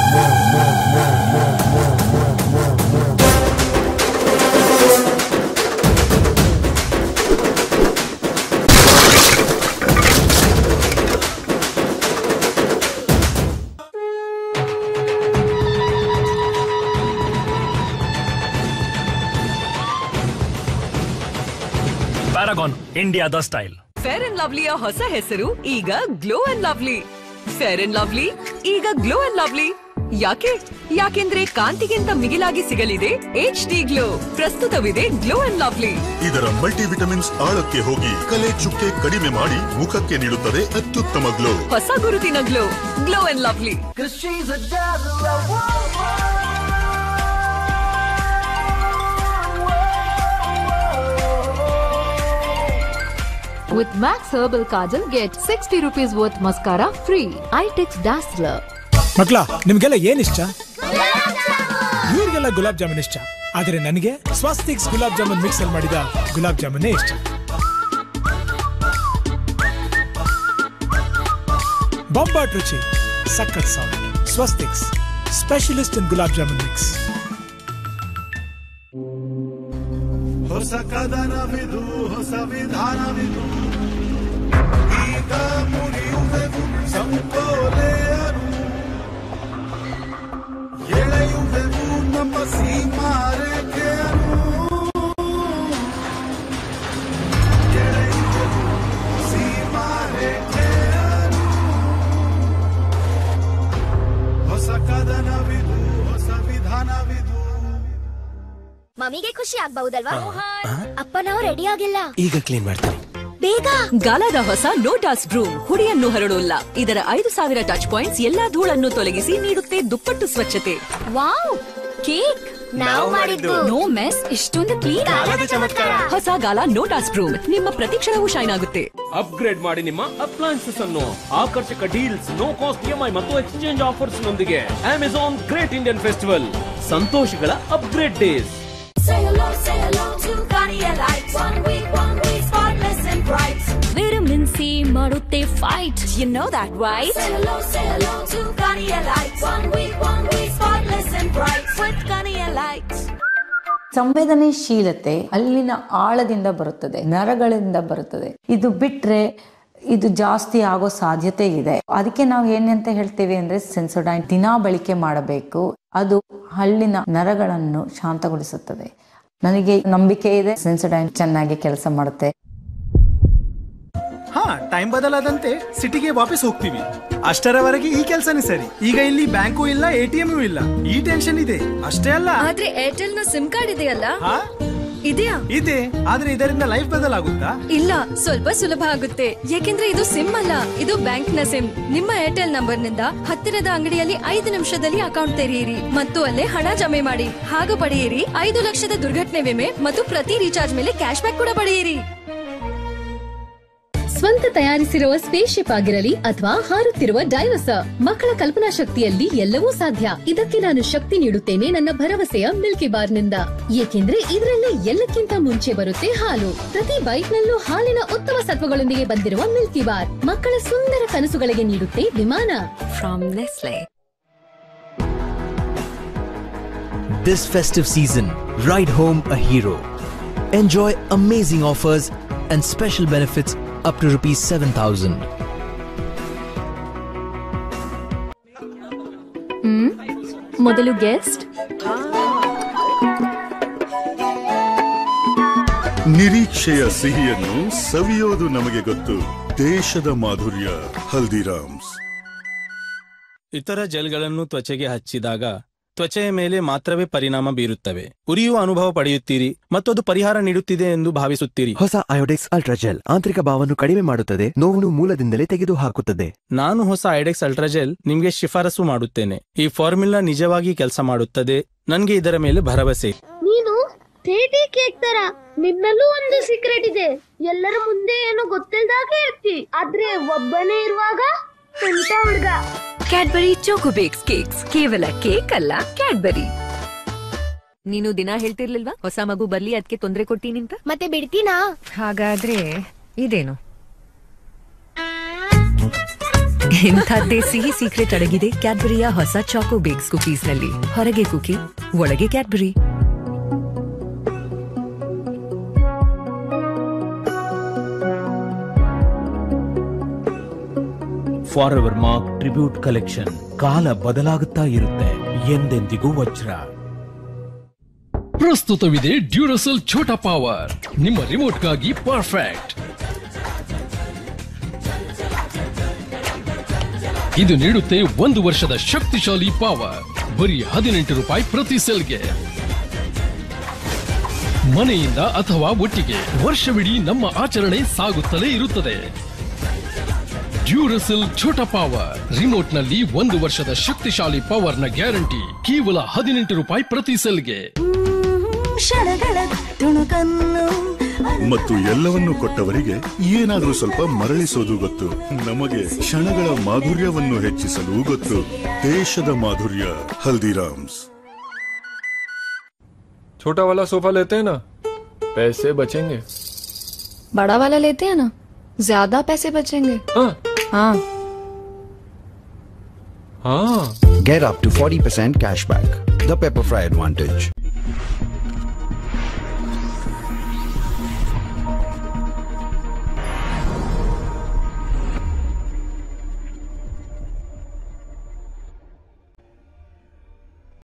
ಪ್ಯಾರಾಗಾನ್ ಇಂಡಿಯಾದ style fair and ಲವ್ಲಿಯ ಹೊಸ ಹೆಸರು ಈಗ glow and lovely fair and lovely ಈಗ ಗ್ಲೋ ಅಂಡ್ ಲವ್ಲಿ ಯಾಕೆ ಯಾಕೆಂದ್ರೆ ಕಾಂತಿಗಿಂತ ಮಿಗಿಲಾಗಿ ಸಿಗಲಿದೆ ಎಚ್ ಡಿ ಗ್ಲೋ ಪ್ರಸ್ತುತವಿದೆ ಗ್ಲೋ ಅಂಡ್ ಲವ್ಲಿ ಇದರ ಮಲ್ಟಿವಿಟಮಿನ್ಸ್ ಆಳಕ್ಕೆ ಹೋಗಿ ಕಲೆ ಚುಕ್ಕೆ ಕಡಿಮೆ ಮಾಡಿ ಮುಖಕ್ಕೆ ನೀಡುತ್ತದೆ ಅತ್ಯುತ್ತಮ ಗ್ಲೋ ಹೊಸ ಗುರುತಿನ glow glow and lovely With Max Herbal Kajal, get 60 rupees worth mascara free. iTex Dazzler. ಮಕ್ಳ ನಿಮ್ಗೆಲ್ಲ ಏನ್ ಇಷ್ಟ ಇವ್ರಿಗೆಲ್ಲ ಗುಲಾಬ್ ಜಾಮೂನ್ ಇಷ್ಟ ಆದ್ರೆ ನನಗೆ ಸ್ವಸ್ತಿಕ್ಸ್ ಗುಲಾಬ್ ಜಾಮೂನ್ ಮಿಕ್ಸ್ ಅಲ್ಲಿ ಮಾಡಿದ ಗುಲಾಬ್ ಜಾಮೂನೇ ಇಷ್ಟ ಬೊಂಬಾಟ್ ರುಚಿ ಸಖತ್ soft Swastiks specialist in gulab jamun mix ಹೊಸ ಕದನವಿದು ಹೊಸ ವಿಧಾನವಿದು ಈಗ ಮುರಿಯುವೆವು ಸಂಕೋಲೆಯನು ಎಳೆಯುವೆವು ನಮ್ಮ ಸೀಮಾರೇಖೆಯನು ಎಳೆಯುವೆವು ಸೀಮಾರೇಖೆಯನು ಹೊಸ ಕದನವಿದು ಹೊಸ ವಿಧಾನವಿದು ಮಮ್ಮಿಗೆ ಖುಷಿ ಆಗ್ಬಹುದಲ್ವಾ ಅಪ್ಪ ನಾವು ರೆಡಿ ಆಗಿಲ್ಲ ಈಗ ಕ್ಲೀನ್ ಮಾಡ್ತೀನಿ ಬೇಗ ಗಾಲಾದ ಹೊಸ ಲೋಟಸ್ ಬ್ರೂಮ್ ಹುಡಿಯನ್ನು ಹರಡೋಲ್ಲ ಇದರ ಐದು ಸಾವಿರ ಟಚ್ ಪಾಯಿಂಟ್ಸ್ ಎಲ್ಲಾ ಧೂಳನ್ನು ತೊಲಗಿಸಿ ನೀಡುತ್ತೆ ದುಪ್ಪಟ್ಟು ಸ್ವಚ್ಛತೆ ವಾವ್ ಕೇಕ್ ನಾವು ಮಾಡಿದ್ದು ನೋ ಮೆಸ್ ಇಷ್ಟೊಂದು ಕ್ಲೀನ್ ಚಮತ್ಕಾರ ಹೊಸ ಗಾಲ ನೋಟಾಸ್ ಬ್ರೂಮ್ ನಿಮ್ಮ ಪ್ರತಿಕ್ಷಣವೂ ಶೈನ್ ಆಗುತ್ತೆ ಅಪ್ಗ್ರೇಡ್ ಮಾಡಿ ನಿಮ್ಮ ಅಪ್ಲಯನ್ಸಸ್ ಅನ್ನು ಆಕರ್ಷಕ ಡೀಲ್ಸ್ ನೋ ಕಾಸ್ಟ್ ಇಎಂಐ ಮತ್ತು ಎಕ್ಸ್ಚೇಂಜ್ ಆಫರ್ಸ್ ನೊಂದಿಗೆ ಅಮೆಝಾನ್ ಗ್ರೇಟ್ ಇಂಡಿಯನ್ ಫೆಸ್ಟಿವಲ್ ಸಂತೋಷಗಳ ಅಪ್ಗ್ರೇಡ್ ಡೇಸ್ ವಿಟಮಿನ್ ಸಿ ಮಾಡುತ್ತೆ fight you know that right ಸಂವೇದನಶೀಲತೆ ಅಲ್ಲಿನ ಆಳದಿಂದ ಬರುತ್ತದೆ ನರಗಳಿಂದ ಬರುತ್ತದೆ ಇದು ಬಿಟ್ರೆ ಇದು ಜಾಸ್ತಿ ಆಗೋ ಸಾಧ್ಯತೆ ಇದೆ ಅದಕ್ಕೆ ನಾವು ಏನಂತ ಹೇಳ್ತೇವೆ ಅಂದ್ರೆ ಸೆನ್ಸೋಡೈನ್ ದಿನಾ ಬಳಕೆ ಮಾಡಬೇಕು ಅದು ಹಳ್ಳಿನ ನರಗಳನ್ನು ಶಾಂತಗೊಳಿಸುತ್ತದೆ ನನಗೆ ನಂಬಿಕೆ ಇದೆ ಸೆನ್ಸೋಡೈನ್ ಚೆನ್ನಾಗಿ ಕೆಲಸ ಮಾಡುತ್ತೆ ಹಾ ಟೈಮ್ ಬದಲಾದಂತೆ ಸಿಟಿಗೆ ವಾಪಸ್ ಹೋಗ್ತೀವಿ ಅಷ್ಟರವರೆಗೆ ಈ ಕೆಲಸನೇ ಸರಿ ಈಗ ಇಲ್ಲಿ ಬ್ಯಾಂಕು ಇಲ್ಲ ಎಟಿಎಂ ಇಲ್ಲ ಈ ಟೆನ್ಷನ್ ಇದೆ ಅಷ್ಟೇ ಅಲ್ಲ ಆದ್ರೆ ಏರ್ಟೆಲ್ ನ ಸಿಮ್ ಕಾರ್ಡ್ ಇದೆಯಲ್ಲ ಹಾ ಇದೆಯಾ ಇದೆ ಆದ್ರೆ ಇದರಿಂದ ಲೈಫ್ ಬದಲಾಗುತ್ತಾ ಇಲ್ಲ ಸ್ವಲ್ಪ ಸುಲಭ ಆಗುತ್ತೆ ಯಾಕೆಂದ್ರೆ ಇದು ಸಿಮ್ ಅಲ್ಲ ಇದು ಬ್ಯಾಂಕ್ ನ ಸಿಮ್ ನಿಮ್ಮ ಏರ್ಟೆಲ್ ನಂಬರ್ ನಿಂದ ಹತ್ತಿರದ ಅಂಗಡಿಯಲ್ಲಿ ಐದು ನಿಮಿಷದಲ್ಲಿ ಅಕೌಂಟ್ ತೆರೆಯಿರಿ ಮತ್ತು ಅಲ್ಲೇ ಹಣ ಜಮೆ ಮಾಡಿ ಹಾಗೂ ಪಡೆಯಿರಿ ಐದು ಲಕ್ಷದ ದುರ್ಘಟನೆ ವಿಮೆ ಮತ್ತು ಪ್ರತಿ ರೀಚಾರ್ಜ್ ಮೇಲೆ ಕ್ಯಾಶ್ ಬ್ಯಾಕ್ ಕೂಡ ಪಡೆಯಿರಿ ಸ್ವಂತ ತಯಾರಿಸಿರುವ ಸ್ಪೇಸ್ಶಿಪ್ ಆಗಿರಲಿ ಅಥವಾ ಹಾರುತ್ತಿರುವ ಡೈನೋಸರ್ ಮಕ್ಕಳ ಕಲ್ಪನಾ ಶಕ್ತಿಯಲ್ಲಿ ಎಲ್ಲವೂ ಸಾಧ್ಯ ಇದಕ್ಕೆ ನಾನು ಶಕ್ತಿ ನೀಡುತ್ತೇನೆ ನನ್ನ ಭರವಸೆಯ ಮಿಲ್ಕಿ ಬಾರ್ ನಿಂದ ಏಕೆಂದ್ರೆ ಇದರಲ್ಲಿ ಎಲ್ಲಕ್ಕಿಂತ ಮುಂಚೆ ಬರುತ್ತೆ ಹಾಲು ಪ್ರತಿ ಬೈಟ್ ನಲ್ಲೂ ಹಾಲಿನ ಉತ್ತಮ ಸತ್ವಗಳೊಂದಿಗೆ ಬಂದಿರುವ ಮಿಲ್ಕಿ ಬಾರ್ ಮಕ್ಕಳ ಸುಂದರ ಕನಸುಗಳಿಗೆ ನೀಡುತ್ತೆ ವಿಮಾನ from Nestle This festive season, ride home a hero. Enjoy amazing offers and special benefits up to rupees 7000. ಮೊದಲು ಗೆಸ್ಟ್ ನಿರೀಕ್ಷೆಯ ಸಿಹಿಯನ್ನು ಸವಿಯೋದು ನಮಗೆ ಗೊತ್ತು ದೇಶದ ಮಾಧುರ್ಯ ಹಲ್ದಿರಾಮ್ಸ್ ಇತರ ಜೆಲ್ಗಳನ್ನು ತ್ವಚೆಗೆ ಹಚ್ಚಿದಾಗ ತ್ವಚೆಯ ಮೇಲೆ ಮಾತ್ರವೇ ಪರಿಣಾಮ ಬೀರುತ್ತವೆ ಉರಿಯುವ ಅನುಭವ ಪಡೆಯುತ್ತೀರಿ ಮತ್ತು ಅದು ಪರಿಹಾರ ನೀಡುತ್ತಿದೆ ಎಂದು ಭಾವಿಸುತ್ತೀರಿ ಹೊಸ ಅಯೋಡೆಕ್ಸ್ ಅಲ್ಟ್ರಾ ಜೆಲ್ ಆಂತರಿಕ ಭಾವವನ್ನು ಕಡಿಮೆ ಮಾಡುತ್ತದೆ ನೋವನ್ನು ಮೂಲದಿಂದಲೇ ತೆಗೆದುಹಾಕುತ್ತದೆ ನಾನು ಹೊಸ ಐಡೆಕ್ಸ್ ಅಲ್ಟ್ರಾಜೆಲ್ ನಿಮ್ಗೆ ಶಿಫಾರಸು ಮಾಡುತ್ತೇನೆ ಈ ಫಾರ್ಮುಲಾ ನಿಜವಾಗಿ ಕೆಲಸ ಮಾಡುತ್ತದೆ ನನ್ಗೆ ಇದರ ಮೇಲೆ ಭರವಸೆ ಇದೆ. ನೀನು ಟೇಟಿ ಕೇಕ್ ತರ ನಿನ್ನಲ್ಲೂ ಒಂದು ಸೀಕ್ರೆಟ್ ಇದೆ ಎಲ್ಲರ ಮುಂದೆ ಏನು ಗೊತ್ತಿಲ್ದಾಗ ಇರ್ತಿ ಆದ್ರೆ ಒಬ್ಬನೇ ಇರುವಾಗ ಎಂತ ಹುಡ್ಗ ಕ್ಯಾಡ್ಬರಿ ಚೋಕೋ ಬೇಕ್ಸ್ ಕೇಕ್ಸ್ ಕೇವಲ ಕೇಕ್ ಅಲ್ಲ ಕ್ಯಾಡ್ಬರಿ ನೀನು ದಿನ ಹೇಳ್ತಿರ್ಲಿಲ್ವಾ ಹೊಸ ಮಗು ಬರ್ಲಿ ಅದಕ್ಕೆ ತೊಂದರೆ ಕೊಡ್ತೀನಿ ಅಂತ ಮತ್ತೆ ಬಿಡ್ತೀನಾ ಹಾಗಾದ್ರೆ ಇದೇನು ಇಂಥದ್ದೇ ಸಿಹಿ ಸೀಕ್ರೆಟ್ ಅಡಗಿದೆ ಕ್ಯಾಡ್ಬರಿಯ ಹೊಸ ಚಾಕೋ ಬೇಕ್ಸ್ ಕುಕೀಸ್ ನಲ್ಲಿ ಹೊರಗೆ ಕುಕಿ ಒಳಗೆ Cadbury forever mark tribute collection ಕಾಲ ಬದಲಾಗುತ್ತಾ ಇರುತ್ತೆ ಎಂದೆಂದಿಗೂ ವಜ್ರ ಪ್ರಸ್ತುತವಿದೆ ಡ್ಯೂರಸಲ್ ಛೋಟಾ ಪವರ್ ನಿಮ್ಮ ರಿಮೋಟ್ಗಾಗಿ ಪರ್ಫೆಕ್ಟ್ ಇದು ನೀಡುತ್ತೆ ಒಂದು ವರ್ಷದ ಶಕ್ತಿಶಾಲಿ ಪವರ್ ಬರೀ ಹದಿನೆಂಟು ರೂಪಾಯಿ ಪ್ರತಿ ಸೆಲ್ಗೆ ಮನೆಯಿಂದ ಅಥವಾ ಒಟ್ಟಿಗೆ ವರ್ಷವಿಡೀ ನಮ್ಮ ಆಚರಣೆ ಸಾಗುತ್ತಲೇ ಇರುತ್ತದೆ ಡ್ಯೂರಸಲ್ ಛೋಟಾ ಪವರ್ ರಿಮೋಟ್ನಲ್ಲಿ ಒಂದು ವರ್ಷದ ಶಕ್ತಿಶಾಲಿ ಪವರ್ನ ಗ್ಯಾರಂಟಿ ಕೇವಲ ಹದಿನೆಂಟು ರೂಪಾಯಿ ಪ್ರತಿ ಸೆಲ್ಗೆ ಮತ್ತು ಎಲ್ಲವನ್ನೂ ಕೊಟ್ಟವರಿಗೆ ಏನಾದರೂ ಸ್ವಲ್ಪ ಮರಳಿಸೋದು ಗೊತ್ತು ನಮಗೆ ಕ್ಷಣಗಳ ಮಾಧುರ್ಯವನ್ನು ಹೆಚ್ಚಿಸಲು ಗೊತ್ತು ದೇಶದ ಮಾಧುರ್ಯ ಹಲ್ದಿರಾಮ್ಸ್ छोटा वाला सोफा लेते हैं ना पैसे बचेंगे बड़ा वाला लेते हैं ना ज्यादा पैसे बचेंगे हाँ हाँ हाँ Get up to 40% cashback. The Pepperfry Advantage.